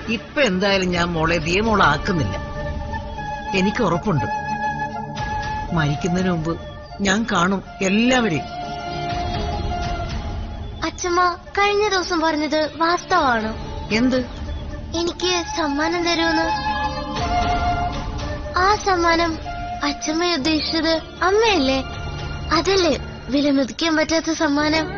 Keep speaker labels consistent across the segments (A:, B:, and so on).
A: ഇപ്പൊ എന്തായാലും ഞാൻ മോളെ ദിയമോളാക്കുന്നില്ല എനിക്ക് ഉറപ്പുണ്ട് മരിക്കുന്നതിന് മുമ്പ് ഞാൻ കാണും എല്ലാവരെയും
B: അച്ഛമ്മ കഴിഞ്ഞ ദിവസം പറഞ്ഞത് വാസ്തവാണോ
A: എന്ത്
B: എനിക്ക് സമ്മാനം തരുമെന്ന് ആ സമ്മാനം അച്ഛമ്മ ഉദ്ദേശിച്ചത് അമ്മയല്ലേ അതല്ലേ വിലമതിക്കാൻ പറ്റാത്ത സമ്മാനം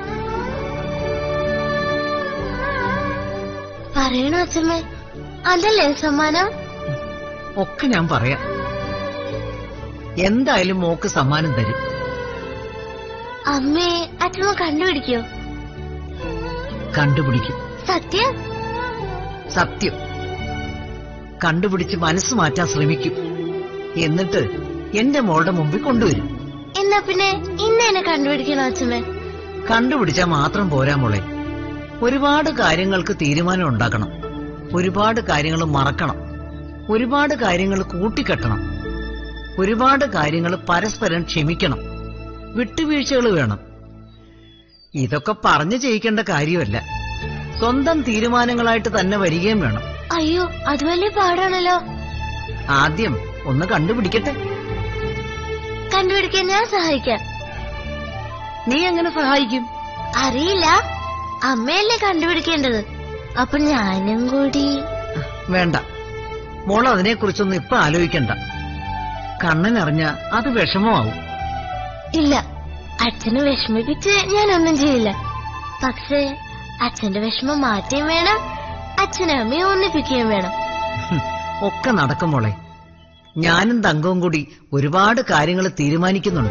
B: പറയണോ അച്ഛമ്മ അതല്ലേ സമ്മാനം
A: ഒക്കെ ഞാൻ പറയാം എന്തായാലും മോക്ക് സമ്മാനം തരും
B: അമ്മയെ അച്ഛമ്മ കണ്ടുപിടിക്കോ
A: കണ്ടുപിടിക്കും
B: സത്യം
A: സത്യം കണ്ടുപിടിച്ച് മനസ്സ് മാറ്റാൻ ശ്രമിക്കും എന്നിട്ട് എന്റെ മോളുടെ മുമ്പിൽ കൊണ്ടുവരും
B: എന്നാ പിന്നെ ഇന്ന് എന്നെ കണ്ടുപിടിക്കണോ അച്ഛമ്മ
A: കണ്ടുപിടിച്ചാൽ മാത്രം പോരാ മോളെ ഒരുപാട് കാര്യങ്ങൾക്ക് തീരുമാനം ഉണ്ടാക്കണം ഒരുപാട് കാര്യങ്ങൾ മറക്കണം ഒരുപാട് കാര്യങ്ങൾ കൂട്ടിക്കെട്ടണം ഒരുപാട് കാര്യങ്ങൾ പരസ്പരം ക്ഷമിക്കണം വിട്ടുവീഴ്ചകൾ വേണം ഇതൊക്കെ പറഞ്ഞു ചെയ്യിക്കേണ്ട കാര്യമല്ല സ്വന്തം തീരുമാനങ്ങളായിട്ട് തന്നെ വരികയും വേണം
B: അയ്യോ അത് വലിയ പാടാണല്ലോ
A: ആദ്യം ഒന്ന് കണ്ടുപിടിക്കട്ടെ
B: കണ്ടുപിടിക്കാൻ ഞാൻ സഹായിക്കാം
A: നീ എങ്ങനെ സഹായിക്കും
B: അറിയില്ല അമ്മയല്ലേ കണ്ടുപിടിക്കേണ്ടത് അപ്പൊ ഞാനും കൂടി
A: വേണ്ട മോൾ അതിനെക്കുറിച്ചൊന്നും ഇപ്പൊ ആലോചിക്കണ്ട കണ്ണനറിഞ്ഞ അത് വിഷമമാവും
B: ഇല്ല അച്ഛനെ വിഷമിപ്പിച്ച് ഞാനൊന്നും ചെയ്യില്ല പക്ഷേ അച്ഛന്റെ വിഷമം മാറ്റുകയും വേണം അച്ഛനും അമ്മയും ഒന്നിപ്പിക്കുകയും വേണം
A: ഹും, ഒക്കെ നടക്കും മോളെ ഞാനും തങ്കവും കൂടി ഒരുപാട് കാര്യങ്ങൾ തീരുമാനിക്കുന്നുണ്ട്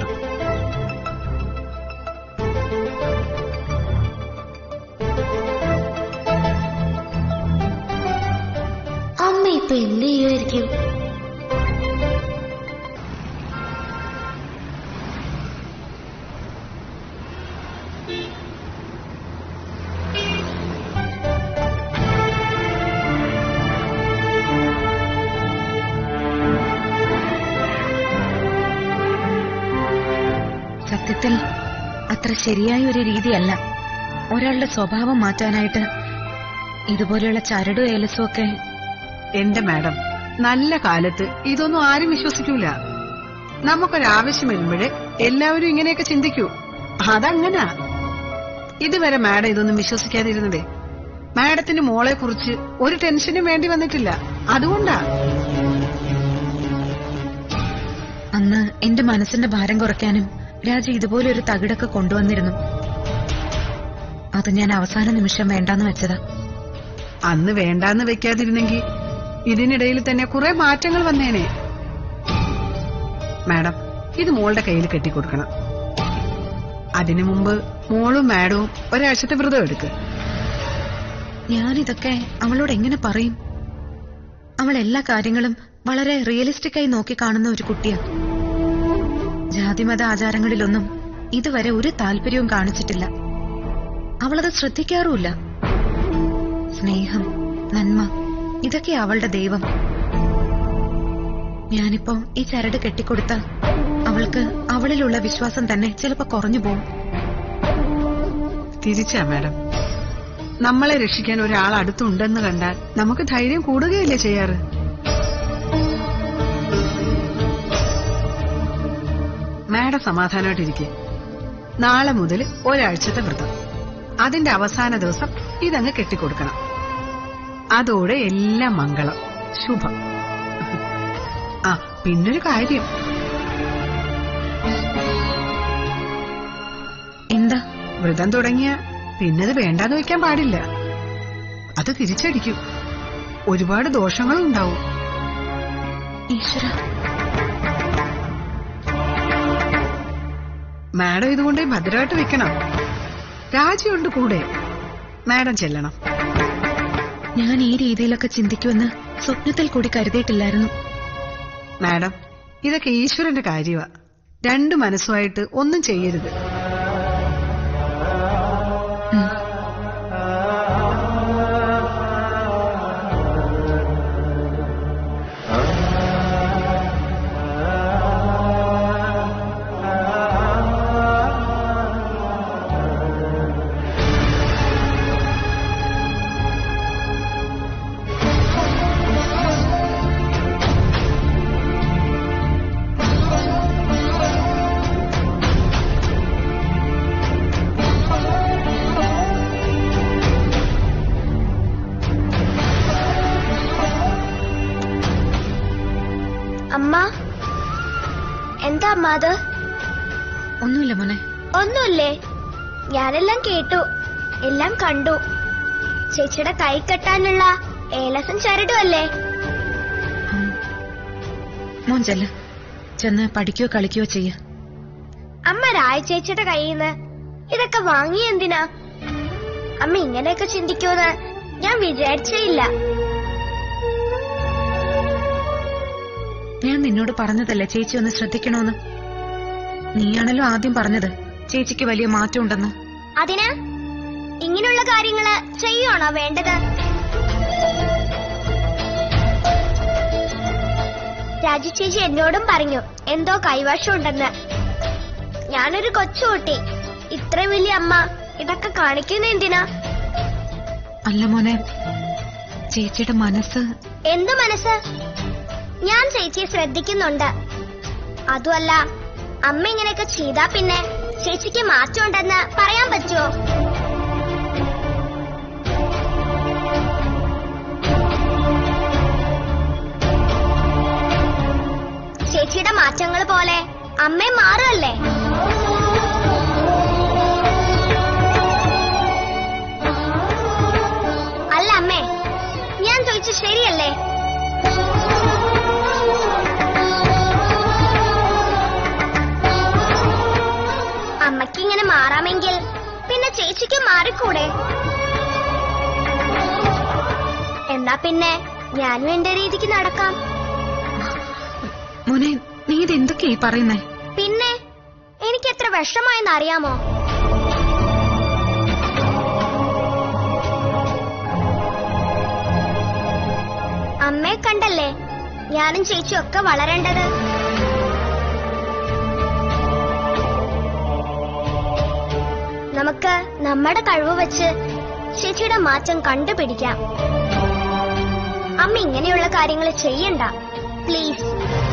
B: അമ്മ ഇപ്പൊ എന്ത് ചെയ്യുമായിരിക്കും
C: സത്യത്തിൽ അത്ര ശരിയായ ഒരു രീതിയല്ല ഒരാളുടെ സ്വഭാവം മാറ്റാനായിട്ട് ഇതുപോലെയുള്ള ചരടും ഏലസും ഒക്കെ
D: എന്റെ മാഡം നല്ല കാലത്ത് ഇതൊന്നും ആരും വിശ്വസിക്കൂല നമുക്കൊരാവശ്യം വരുമ്പോഴേ എല്ലാവരും ഇങ്ങനെയൊക്കെ ചിന്തിക്കൂ അതങ്ങനാ ഇതുവരെ മാഡം ഇതൊന്നും വിശ്വസിക്കാതിരുന്നതേ മാഡത്തിന് മോളെ കുറിച്ച് ഒരു ടെൻഷനും വേണ്ടി വന്നിട്ടില്ല അതുകൊണ്ടാ
C: അന്ന് എന്റെ മനസ്സിന്റെ ഭാരം കുറയ്ക്കാനും രാജ ഇതുപോലെ ഒരു തകിടൊക്കെ കൊണ്ടുവന്നിരുന്നു അത് ഞാൻ അവസാന നിമിഷം വേണ്ടാന്ന് വെച്ചതാ
D: അന്ന് വേണ്ടാന്ന് വെക്കാതിരുന്നെങ്കിൽ ഇതിനിടയിൽ തന്നെ കുറെ മാറ്റങ്ങൾ വന്നേനെ മാഡം ഇത് മോളുടെ കയ്യിൽ കെട്ടിക്കൊടുക്കണം അതിനു മുമ്പ് മോളും മാഡവും ഒരാഴ്ചത്തെ വ്രതം എടുക്ക്
C: ഞാനിതൊക്കെ അവളോട് എങ്ങനെ പറയും അവൾ എല്ലാ കാര്യങ്ങളും വളരെ റിയലിസ്റ്റിക് ആയി നോക്കി കാണുന്ന ഒരു കുട്ടിയാ ജാതിമത ആചാരങ്ങളിലൊന്നും ഇതുവരെ ഒരു താല്പര്യവും കാണിച്ചിട്ടില്ല അവളത് ശ്രദ്ധിക്കാറുമില്ല സ്നേഹം നന്മ ഇതൊക്കെ അവളുടെ ദൈവം ഞാനിപ്പോ ഈ ചരട് കെട്ടിക്കൊടുത്ത അവൾക്ക് അവളിലുള്ള വിശ്വാസം തന്നെ ചിലപ്പോ കുറഞ്ഞു പോകും
D: തിരിച്ചാ മാഡം നമ്മളെ രക്ഷിക്കാൻ ഒരാൾ അടുത്തുണ്ടെന്ന് കണ്ടാൽ നമുക്ക് ധൈര്യം കൂടുകയല്ലേ ചെയ്യാറ് മാഡം സമാധാനമായിട്ടിരിക്കെ നാളെ മുതൽ ഒരാഴ്ചത്തെ വ്രതം അതിന്റെ അവസാന ദിവസം ഇതങ്ങ് കെട്ടിക്കൊടുക്കണം അതോടെ എല്ലാം മംഗളം ശുഭം ആ പിന്നൊരു കാര്യം
C: എന്താ
D: വ്രതം തുടങ്ങിയ പിന്നത് വേണ്ടാന്ന് വെക്കാൻ പാടില്ല അത് തിരിച്ചടിക്കും ഒരുപാട് ദോഷങ്ങളും ഉണ്ടാവും
C: ഈശ്വര
D: മാഡം ഇതുകൊണ്ട് ഭദ്രമായിട്ട് വെക്കണം രാജിയുണ്ട് കൂടെ മാഡം ചെല്ലണം
C: ഞാൻ ഈ രീതിയിലൊക്കെ ചിന്തിക്കുമെന്ന് സ്വപ്നത്തിൽ കൂടി കരുതിയിട്ടില്ലായിരുന്നു
D: മാഡം ഇതൊക്കെ ഈശ്വരന്റെ കാര്യമാ രണ്ടു മനസ്സുമായിട്ട് ഒന്നും ചെയ്യരുത്
C: ഉം.
B: അമ്മ എന്താ അമ്മ അത്
C: ഒന്നുമില്ല മോനെ
B: ഒന്നുമില്ലേ ഞാനെല്ലാം കേട്ടു എല്ലാം കണ്ടു ചേച്ചിയുടെ കൈ കെട്ടാനുള്ള ഏലസം ചരടുമല്ലേ
C: ഉം. മോൻ ചെല്ല് ചെന്ന് പഠിക്കുകയോ കളിക്കുകയോ ചെയ്യ
B: അമ്മ രായ ചേച്ചിയുടെ കയ്യിൽ നിന്ന് ഇതൊക്കെ വാങ്ങി എന്തിനാ അമ്മ ഇങ്ങനെയൊക്കെ ചിന്തിക്കുമെന്ന് ഞാൻ വിചാരിച്ചേയില്ല
C: ഞാൻ നിന്നോട് പറഞ്ഞതല്ലേ ചേച്ചി ഒന്ന് ശ്രദ്ധിക്കണോന്ന് നീയാണല്ലോ ആദ്യം പറഞ്ഞത് ചേച്ചിക്ക് വലിയ മാറ്റം ഉണ്ടെന്ന്
B: അതിന് ഇങ്ങനെയുള്ള കാര്യങ്ങള് ചെയ്യുവാണോ വേണ്ടത് രാജു ചേച്ചി എന്നോടും പറഞ്ഞു എന്തോ കൈവശം ഉണ്ടെന്ന് ഞാനൊരു കൊച്ചുകുട്ടി ഇത്ര വലിയ അമ്മ ഇതൊക്കെ കാണിക്കുന്ന എന്തിനാ
C: അല്ല മോനെ ചേച്ചിയുടെ മനസ്സ്
B: എന്ത് മനസ്സ് ഞാൻ ചേച്ചിയെ ശ്രദ്ധിക്കുന്നുണ്ട് അതുമല്ല അമ്മ ഇങ്ങനെയൊക്കെ ചെയ്താ പിന്നെ ചേച്ചിക്ക് മാറ്റമുണ്ടെന്ന് പറയാൻ പറ്റുമോ ചേച്ചിയുടെ മാറ്റങ്ങൾ പോലെ അമ്മ മാറുമല്ലേ അല്ല അമ്മേ ഞാൻ ചോദിച്ചു ശരിയല്ലേ അമ്മയ്ക്ക് ഇങ്ങനെ മാറാമെങ്കിൽ പിന്നെ ചേച്ചിക്ക് മാറിക്കൂടെ എന്നാ പിന്നെ ഞാനും എന്റെ രീതിക്ക് നടക്കാം
C: മോനെ നീ ഇത് എന്തൊക്കെയായി പറയുന്നേ
B: പിന്നെ എനിക്ക് എത്ര വിഷമായെന്ന് അറിയാമോ അമ്മയെ കണ്ടല്ലേ ഞാനും ചേച്ചിയും ഒക്കെ വളരേണ്ടത് നമുക്ക് നമ്മുടെ കഴിവ് വെച്ച് ചേച്ചിയുടെ മാറ്റം കണ്ടുപിടിക്കാം അമ്മ ഇങ്ങനെയുള്ള കാര്യങ്ങൾ ചെയ്യണ്ട പ്ലീസ്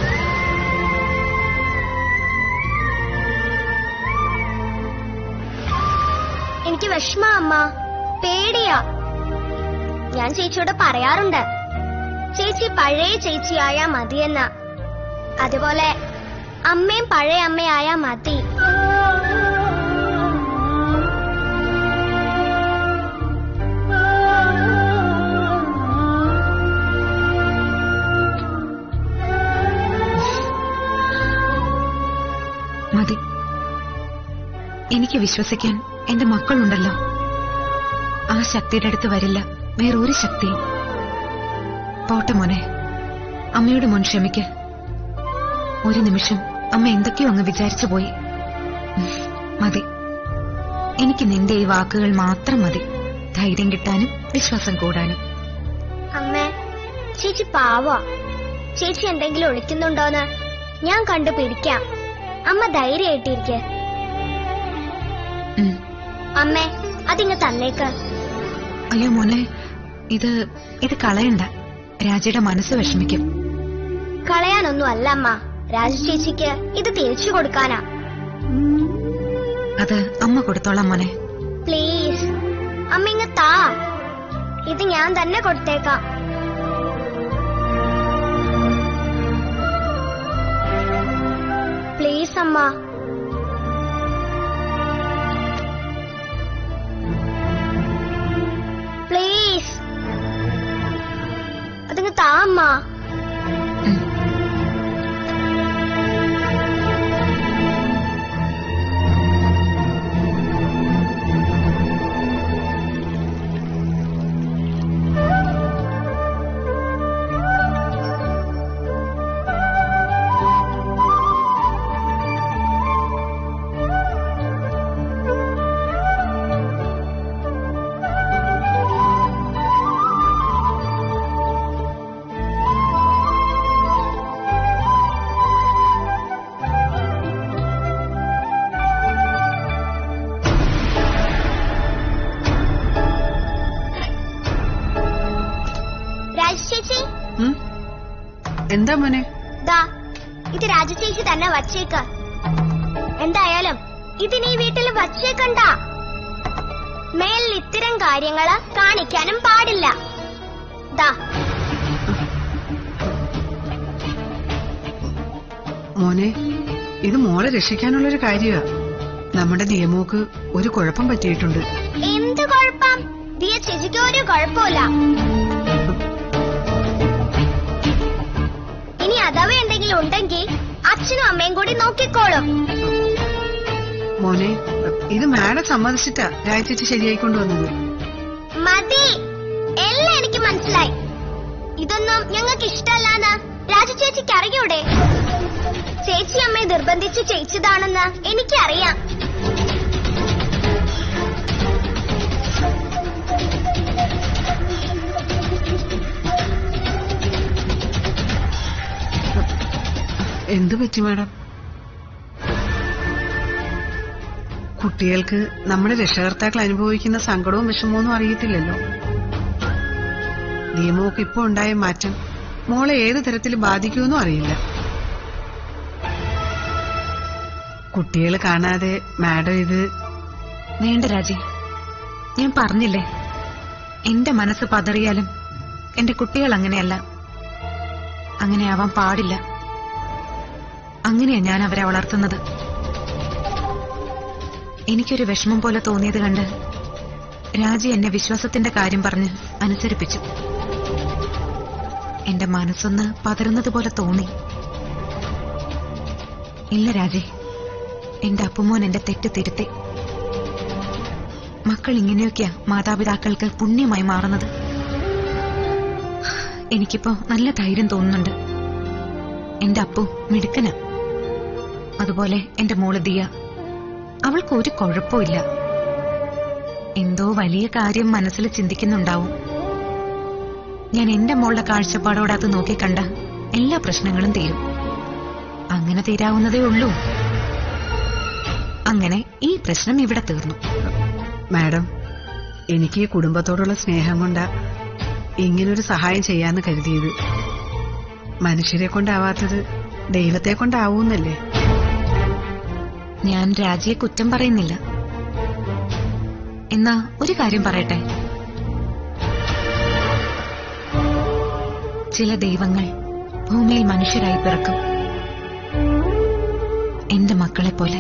B: എനിക്ക് വിഷമ അമ്മ പേടിയാ ഞാൻ ചേച്ചിയോട് പറയാറുണ്ട് ചേച്ചി പഴയ ചേച്ചിയായാ മതിയെന്ന അതുപോലെ അമ്മയും പഴയ അമ്മയായാ മതി
C: മതി എനിക്ക് വിശ്വസിക്കാൻ എന്റെ മക്കളുണ്ടല്ലോ ആ ശക്തിയുടെ അടുത്ത് വരില്ല വേറൊരു ശക്തിയും പോട്ടെ മോനെ അമ്മയുടെ മുൻ ക്ഷമിക്ക് ഒരു നിമിഷം അമ്മ എന്തൊക്കെയോ അങ്ങ് വിചാരിച്ചു പോയി ഉം, മതി എനിക്ക് നിന്റെ ഈ വാക്കുകൾ മാത്രം മതി ധൈര്യം കിട്ടാനും വിശ്വാസം കൂടാനും
B: അമ്മേ ചേച്ചി പാവാ ചേച്ചി എന്തെങ്കിലും ഒളിക്കുന്നുണ്ടോന്ന് ഞാൻ കണ്ടുപിടിക്കാം അമ്മ ധൈര്യമായിട്ടിരിക്കെ
C: ഉം.
B: അമ്മേ അതിങ്ങ് തന്നേക്ക്
C: അയ്യോ മോനെ ഇത് ഇത് കളയണ്ട രാജയുടെ മനസ്സ് വിഷമിക്കും
B: കളയാനൊന്നും അല്ല അമ്മ രാജു ചേച്ചിക്ക് ഇത് തിരിച്ചു കൊടുക്കാനാ
C: അത് അമ്മ കൊടുത്തോളാം മോനെ
B: പ്ലീസ് അമ്മ ഇങ്ങ് താ ഇത് ഞാൻ തന്നെ കൊടുത്തേക്കാം പ്ലീസ് അമ്മ പ്ലീസ് അതിങ്ങ് താ അമ്മ
C: ഉം.
B: രാജു ചേച്ചി
D: ഉം? എന്താ മോനെ
B: ദാ ഇത് രാജു ചേച്ചി തന്നെ വച്ചേക്ക് എന്തായാലും ഇതിനീ വീട്ടിൽ വച്ചേക്കണ്ട മേലിൽ ഇത്തരം കാര്യങ്ങള് കാണിക്കാനും പാടില്ല ദാ
D: ഇത് മോളെ രക്ഷിക്കാനുള്ളൊരു കാര്യമാ നമ്മുടെ നിയമോക്ക് ഒരു കുഴപ്പം പറ്റിയിട്ടുണ്ട്
B: എന്ത് കുഴപ്പം ദിയ ചേച്ചിക്ക് ഒരു കുഴപ്പമില്ല ഇനി അഥവാ എന്തെങ്കിലും ഉണ്ടെങ്കിൽ അച്ഛനും അമ്മയും കൂടി നോക്കിക്കോളും
D: മോനെ ഇത് മാഡം സമ്മതിച്ചിട്ടാ രാജചേച്ചി ശരിയായിക്കൊണ്ടുവന്നത്
B: മതി എല്ലാം എനിക്ക് മനസ്സിലായി ഇതൊന്നും ഞങ്ങൾക്ക് ഇഷ്ടമല്ലാന്ന് രാജു ചേച്ചിക്ക് അറിയൂടെ ചേച്ചി അമ്മയെ നിർബന്ധിച്ച് ചെയ്യിച്ചതാണെന്ന് എനിക്കറിയാം
D: എന്തു പറ്റി മാഡം കുട്ടികൾക്ക് നമ്മുടെ രക്ഷകർത്താക്കൾ അനുഭവിക്കുന്ന സങ്കടവും വിഷമവും അറിയത്തില്ലല്ലോ നിയമമൊക്കെ ഇപ്പൊ ഉണ്ടായ മാറ്റം മോളെ ഏത് തരത്തിൽ ബാധിക്കുമെന്നും അറിയില്ല കുട്ടികൾ കാണാതെ മാഡം ഇത്
C: വേണ്ട രാജി ഞാൻ പറഞ്ഞില്ലേ എന്റെ മനസ്സ് പതറിയാലും എന്റെ കുട്ടികൾ അങ്ങനെയല്ല അങ്ങനെയാവാൻ പാടില്ല അങ്ങനെയാ ഞാൻ അവരെ വളർത്തുന്നത് എനിക്കൊരു വിഷമം പോലെ തോന്നിയത് കണ്ട് രാജി എന്നെ വിശ്വാസത്തിന്റെ കാര്യം പറഞ്ഞ് അനുസരിപ്പിച്ചു എന്റെ മനസ്സൊന്ന് പതറുന്നത് പോലെ തോന്നി ഇല്ല രാജി എന്റെ അപ്പുമോൻ എന്റെ തെറ്റ് തിരുത്തി മക്കൾ ഇങ്ങനെയൊക്കെയാ മാതാപിതാക്കൾക്ക് പുണ്യമായി മാറുന്നത് എനിക്കിപ്പോ നല്ല ധൈര്യം തോന്നുന്നുണ്ട് എന്റെ അപ്പു മിടുക്കന അതുപോലെ എന്റെ മോള് ദിയ അവൾക്ക് ഒരു കുഴപ്പമില്ല എന്തോ വലിയ കാര്യം മനസ്സിൽ ചിന്തിക്കുന്നുണ്ടാവും ഞാൻ എന്റെ മോളുടെ കാഴ്ചപ്പാടോടെ അത് നോക്കിക്കണ്ട എല്ലാ പ്രശ്നങ്ങളും തീരും അങ്ങനെ തീരാവുന്നതേ ഉള്ളൂ അങ്ങനെ ഈ പ്രശ്നം ഇവിടെ തീർന്നു
D: മാഡം എനിക്ക് ഈ കുടുംബത്തോടുള്ള സ്നേഹം കൊണ്ടാ ഇങ്ങനൊരു സഹായം ചെയ്യാന്ന് കരുതിയത് മനുഷ്യരെ കൊണ്ടാവാത്തത് ദൈവത്തെ കൊണ്ടാവൂന്നല്ലേ
C: ഞാൻ രാജിയെ കുറ്റം പറയുന്നില്ല എന്നാ ഒരു കാര്യം പറയട്ടെ ചില ദൈവങ്ങൾ ഭൂമിയിൽ മനുഷ്യരായി പിറക്കും എന്റെ മക്കളെ പോലെ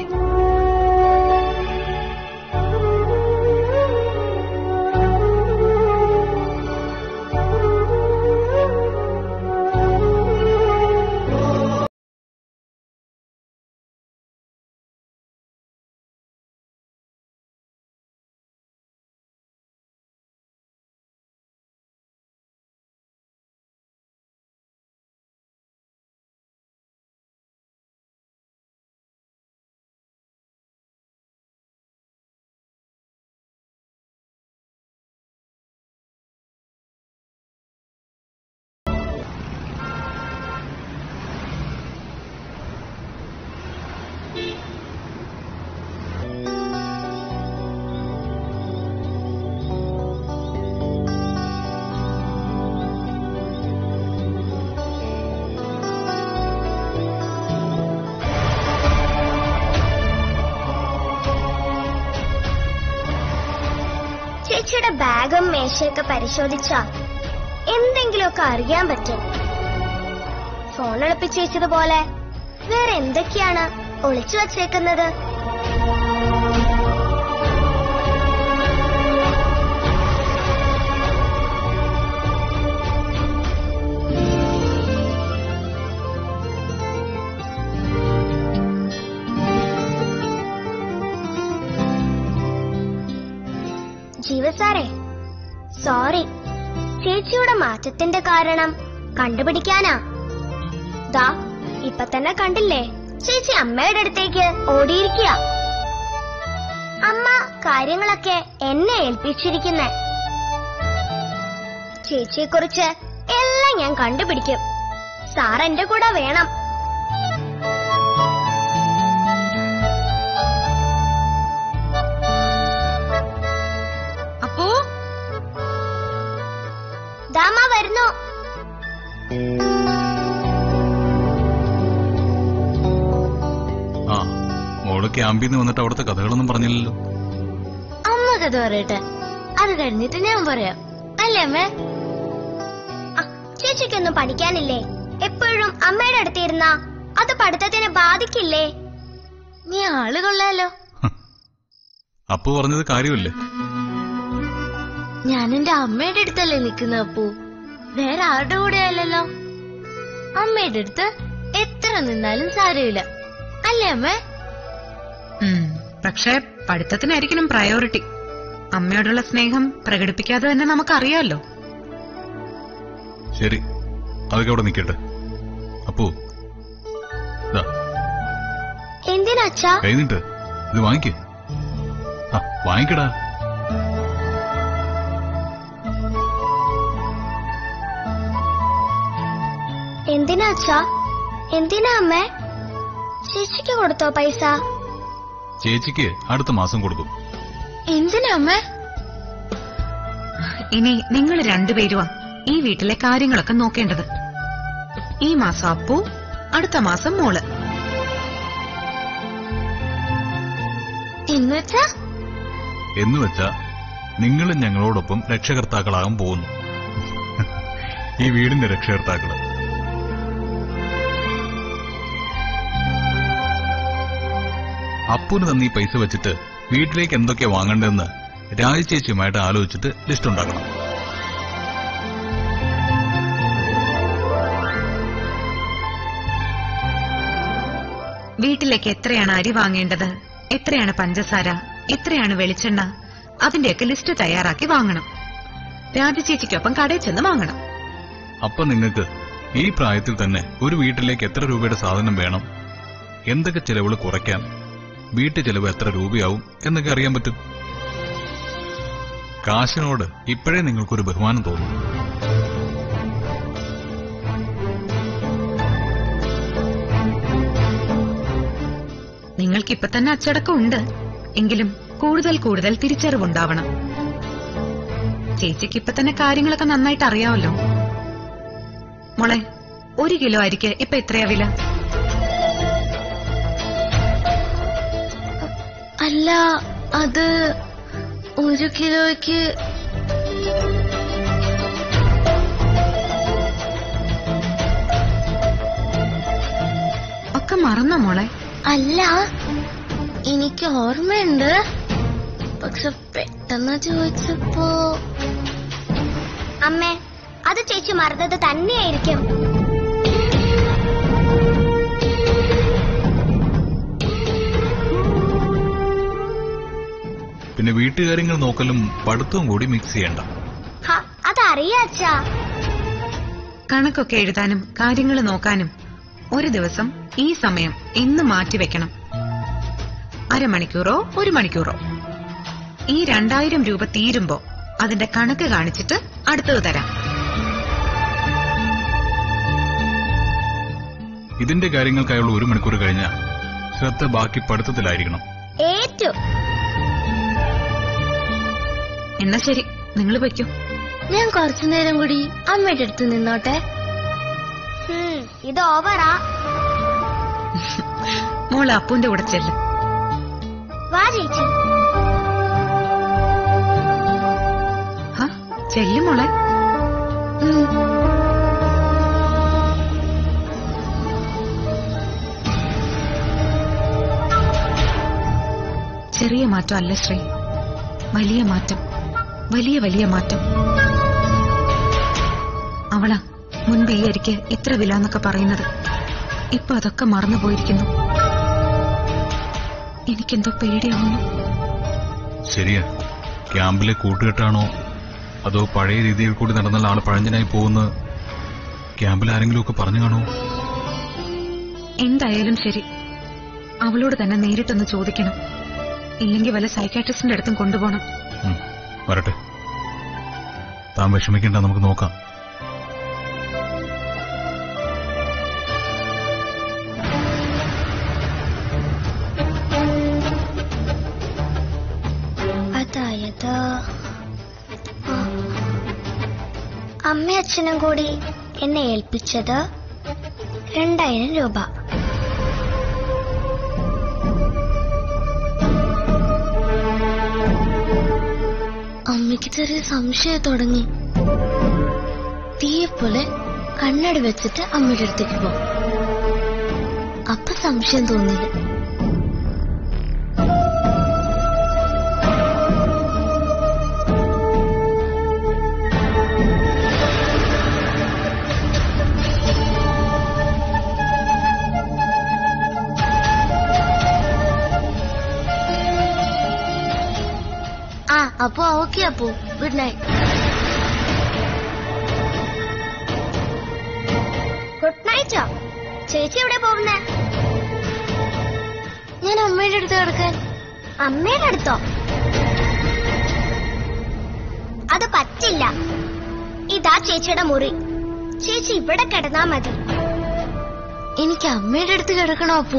B: ചേച്ചിയുടെ ബാഗും മേശയൊക്കെ പരിശോധിച്ചാ എന്തെങ്കിലുമൊക്കെ അറിയാൻ പറ്റും ഫോൺ എളുപ്പിച്ച് വെച്ചതുപോലെ വേറെ എന്തൊക്കെയാണ് ഒളിച്ചു വച്ചേക്കുന്നത് ജീവ സാറേ സോറി ചേച്ചിയുടെ മാറ്റത്തിന്റെ കാരണം കണ്ടുപിടിക്കാനാ ദാ ഇപ്പൊ തന്നെ കണ്ടില്ലേ ചേച്ചി അമ്മയുടെ അടുത്തേക്ക് ഓടിയിരിക്കുക അമ്മ കാര്യങ്ങളൊക്കെ എന്നെ ഏൽപ്പിച്ചിരിക്കുന്നെ ചേച്ചിയെ കുറിച്ച് എല്ലാം ഞാൻ കണ്ടുപിടിക്കും സാർ എന്റെ കൂടെ വേണം
C: അപ്പോ
B: ദാമ വരുന്നു
E: ആ മോള് ക്യാമ്പിൽ നിന്ന് വന്നിട്ട് അവിടുത്തെ കഥകളൊന്നും പറഞ്ഞില്ലല്ലോ
B: അമ്മ കഥ പറയട്ടെ അത് കഴിഞ്ഞിട്ട് ഞാൻ പറയാം അല്ലേ അമ്മേ ആ, ചേച്ചിക്കൊന്നും പഠിക്കാനില്ലേ എപ്പോഴും അമ്മയുടെ അടുത്തിരുന്ന അത് പഠിത്തത്തിനെ ബാധിക്കില്ലേ നീ ആള് കൊള്ളാലോ
E: അപ്പു പറഞ്ഞത് കാര്യമല്ലേ
B: ഞാൻ എന്റെ അമ്മയുടെ അടുത്തല്ലേ നിക്കുന്ന അപ്പു വേറെ ആരുടെ കൂടെ അല്ലല്ലോ അമ്മയുടെ അടുത്ത് എത്ര നിന്നാലും സാരമില്ല അല്ലേ അമ്മേ
C: ഉം, പക്ഷേ പഠിത്തത്തിനായിരിക്കണം പ്രയോറിറ്റി അമ്മയോടുള്ള സ്നേഹം പ്രകടിപ്പിക്കാതെ തന്നെ നമുക്കറിയാമല്ലോ
E: ശരി അതൊക്കെ അവിടെ നിൽക്കട്ടെ അപ്പു ദാ
B: എന്തിനാച്ചാ
E: കൈ നീട്ട് ഇത് വാങ്ങിക്ക് ആ വാങ്ങിക്കടാ
B: എന്തിനാച്ചാ എന്തിനാ അമ്മേ ചേച്ചിക്ക് കൊടുത്തോ പൈസ
E: ചേച്ചിക്ക് അടുത്ത മാസം കൊടുക്കും
B: എന്തിനാ അമ്മേ
C: ഇനി നിങ്ങൾ രണ്ടുപേരുവാ ഈ വീട്ടിലെ കാര്യങ്ങളൊക്കെ നോക്കേണ്ടത് ഈ മാസം അപ്പു അടുത്ത മാസം മോള്
B: എന്നുവെച്ചാ
E: എന്ന് വെച്ചാ നിങ്ങളും ഞങ്ങളോടൊപ്പം രക്ഷകർത്താക്കളാകാൻ പോകുന്നു ഈ വീടിന്റെ രക്ഷകർത്താക്കള് അപ്പുന് തന്നീ പൈസ വെച്ചിട്ട് വീട്ടിലേക്ക് എന്തൊക്കെയാ വാങ്ങേണ്ടതെന്ന് രാജചേച്ചിയുമായിട്ട് ആലോചിച്ചിട്ട് ലിസ്റ്റ് ഉണ്ടാക്കണം
C: വീട്ടിലേക്ക് എത്രയാണ് അരി വാങ്ങേണ്ടത് എത്രയാണ് പഞ്ചസാര എത്രയാണ് വെളിച്ചെണ്ണ അതിന്റെയൊക്കെ ലിസ്റ്റ് തയ്യാറാക്കി വാങ്ങണം രാജചേച്ചിക്കൊപ്പം കടയിൽ ചെന്ന് വാങ്ങണം
E: അപ്പൊ നിങ്ങൾക്ക് ഈ പ്രായത്തിൽ തന്നെ ഒരു വീട്ടിലേക്ക് എത്ര രൂപയുടെ സാധനം വേണം എന്തൊക്കെ ചെലവുകൾ കുറയ്ക്കാം വീട്ടു ചെലവ് എത്ര രൂപയാവും എന്നൊക്കെ അറിയാൻ പറ്റും കാശിനോട് ഇപ്പോഴേ നിങ്ങൾക്കൊരു ബഹുമാനം തോന്നും
C: നിങ്ങൾക്ക് ഇപ്പൊ തന്നെ അച്ചടക്കം ഉണ്ട് എങ്കിലും കൂടുതൽ കൂടുതൽ തിരിച്ചറിവുണ്ടാവണം ചേച്ചിക്ക് ഇപ്പൊ തന്നെ കാര്യങ്ങളൊക്കെ നന്നായിട്ട് അറിയാമല്ലോ മോളെ ഒരു കിലോ അരിക്ക് ഇപ്പൊ എത്രയാ വില
B: അല്ല അത് ഒരു കിലോയ്ക്ക്
C: ഒക്കെ മറന്നോ മോളെ
B: അല്ല എനിക്ക് ഓർമ്മയുണ്ട് പക്ഷെ പെട്ടെന്ന് ചോദിച്ചപ്പോ അമ്മേ അത് ചേച്ചി മറന്നത് തന്നെയായിരിക്കും
E: പിന്നെ വീട്ടുകാര്യങ്ങൾ നോക്കലും പഠിത്തവും കൂടി മിക്സ് ചെയ്യണ്ട
B: ഹ, അതറിയാച്ചാ
C: കണക്കൊക്കെ എഴുതാനും കാര്യങ്ങൾ നോക്കാനും ഒരു ദിവസം ഈ സമയം എന്ന് മാറ്റിവെക്കണം അരമണിക്കൂറോ ഒരു മണിക്കൂറോ ഈ രണ്ടായിരം രൂപ തീരുമ്പോ അതിന്റെ കണക്ക് കാണിച്ചിട്ട് അടുത്തത് തരാം
E: ഇതിന്റെ കാര്യങ്ങൾക്കായുള്ള ഒരു മണിക്കൂർ കഴിഞ്ഞാൽ ശ്രദ്ധ ബാക്കി പഠിത്തത്തിലായിരിക്കണം
B: ഏറ്റു
C: എന്നാ ശരി നിങ്ങൾ വയ്ക്കൂ
B: ഞാൻ കുറച്ചു നേരം കൂടി അമ്മയുടെ അടുത്ത് നിന്നോട്ടെ ഹും, ഇത് ഓവറാ
C: മോള് അപ്പുന്റെ കൂടെ ചെല്ല്
B: വാ ചേച്ചി
C: ഹ ചെല്ലു മോളെ
B: ഉം.
C: ചെറിയ മാറ്റം അല്ല ശ്രീ വലിയ മാറ്റം വലിയ വലിയ മാറ്റം അവളാ മുൻപ് ഈ അരിക്ക് ഇത്ര വില എന്നൊക്കെ പറയുന്നത് ഇപ്പൊ അതൊക്കെ മറന്നു പോയിരിക്കുന്നു എനിക്കെന്തോ പേടിയാവുന്നു
E: ശരിയാ ക്യാമ്പിലെ കൂട്ടുകെട്ടാണോ അതോ പഴയ രീതിയിൽ കൂടി നടന്നാൽ ആള് പഴഞ്ചനായി പോകുന്ന ക്യാമ്പിൽ ആരെങ്കിലും ഒക്കെ പറഞ്ഞു കാണുമോ
C: എന്തായാലും ശരി അവളോട് തന്നെ നേരിട്ടൊന്ന് ചോദിക്കണം ഇല്ലെങ്കിൽ വല്ല സൈക്കാട്രിസ്റ്റിന്റെ അടുത്തും കൊണ്ടുപോകണം
E: ഉം, വരട്ടെ താൻ വിഷമിക്കണ്ട നമുക്ക് നോക്കാം
B: അതായത് ആ, അമ്മയും അച്ഛനും കൂടി എന്നെ ഏൽപ്പിച്ചത് രണ്ടായിരം രൂപ അമ്മയ്ക്ക് ചെറിയ സംശയം തുടങ്ങി തീയെ പോലെ കണ്ണട വെച്ചിട്ട് അമ്മയുടെ അടുത്തേക്ക് പോകും അപ്പൊ സംശയം തോന്നില്ല okay Appu good night good നൈറ്റോ ചേച്ചി എവിടെ പോകുന്നേ ഞാൻ അമ്മയുടെ അടുത്ത് കിടക്കാൻ അമ്മയുടെ അടുത്തോ അത് പറ്റില്ല ഇതാ ചേച്ചിയുടെ മുറി ചേച്ചി ഇവിടെ കിടന്നാ മതി എനിക്ക് അമ്മയുടെ അടുത്ത് കിടക്കണോ അപ്പു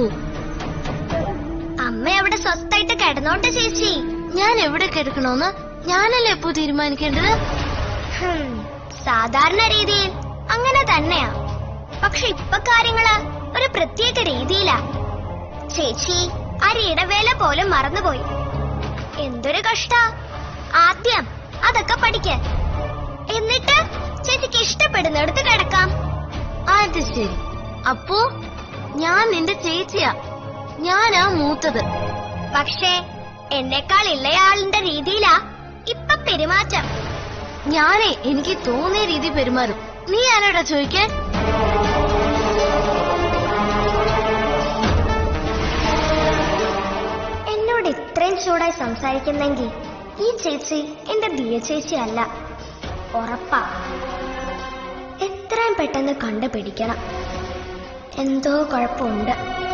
B: അമ്മ അവിടെ സ്വസ്ഥായിട്ട് കിടന്നോട്ടെ ചേച്ചി ഞാൻ എവിടെ കിടക്കണോന്ന് ഞാനല്ലേ അപ്പു തീരുമാനിക്കേണ്ടത് ഹും, സാധാരണ രീതിയിൽ അങ്ങനെ തന്നെയാ പക്ഷെ ഇപ്പൊ കാര്യങ്ങള് ഒരു പ്രത്യേക രീതിയിലാ ചേച്ചി ആ ഇടവേള പോലും മറന്നുപോയി എന്തൊരു കഷ്ട ആദ്യം അതൊക്കെ പഠിക്ക എന്നിട്ട് ചേച്ചിക്ക് ഇഷ്ടപ്പെടുന്നിടത്ത് കിടക്കാം അത് ശരി അപ്പോ ഞാൻ നിന്റെ ചേച്ചിയാ ഞാനാ മൂത്തത് പക്ഷേ എന്നെക്കാൾ ഇളയാളിന്റെ രീതിയിലാ ഇപ്പൊ പെരുമാറ്റം ഞാനേ എനിക്ക് തോന്നിയ രീതി പെരുമാറും നീ ആരോടാ ചോദിക്കാൻ എന്നോട് ഇത്രയും ചൂടായി സംസാരിക്കുന്നെങ്കിൽ ഈ ചേച്ചി എന്റെ ദിയ ചേച്ചി അല്ല ഉറപ്പാ എത്രയും പെട്ടെന്ന് കണ്ടുപിടിക്കണം എന്തോ കുഴപ്പമുണ്ട്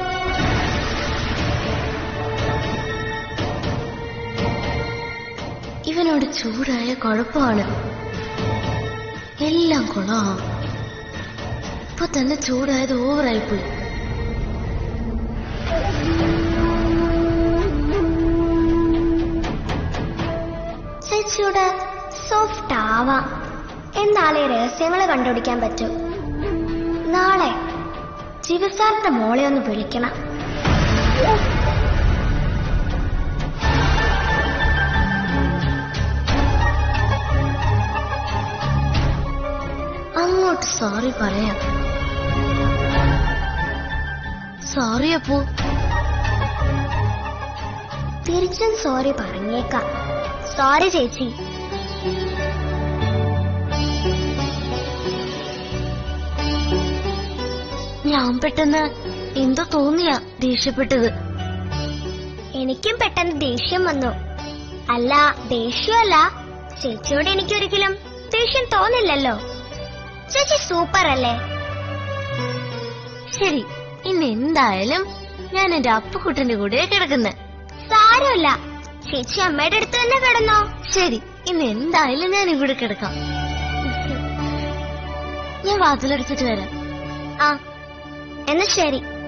B: ഇവനോട് ചൂടായ കുഴപ്പമാണ് എല്ലാം കുളമാ ഇപ്പൊ തന്നെ ചൂടായത് ഓവറായിപ്പോയി ചേച്ചിയോട് സോഫ്റ്റ് ആവാം എന്നാലേ രഹസ്യങ്ങൾ കണ്ടുപിടിക്കാൻ പറ്റൂ നാളെ ശിവസാറിന്റെ മോളെ ഒന്ന് വിളിക്കണം അങ്ങോട്ട് സോറി പറയാം സോറി അപ്പു തിരിച്ചും സോറി പറഞ്ഞേക്കാം സോറി ചേച്ചി ഞാൻ പെട്ടെന്ന് എന്തോ തോന്നിയാ ദേഷ്യപ്പെട്ടത് എനിക്കും പെട്ടെന്ന് ദേഷ്യം വന്നു അല്ല ദേഷ്യമല്ല ചേച്ചിയോട് എനിക്കൊരിക്കലും ദേഷ്യം തോന്നില്ലല്ലോ ചേച്ചി സൂപ്പർ അല്ലേ ശരി ഇന്ന് എന്തായാലും ഞാൻ എന്റെ അപ്പുക്കുട്ടന്റെ കൂടെ കിടക്കുന്നത് സാരമില്ല ചേച്ചി അമ്മയുടെ അടുത്ത് തന്നെ കിടന്നോ ശരി ഇന്ന് എന്തായാലും ഞാൻ ഇവിടെ കിടക്കാം ഞാൻ വാതിലടിച്ചിട്ട് വരാം ആ എന്നാ ശരി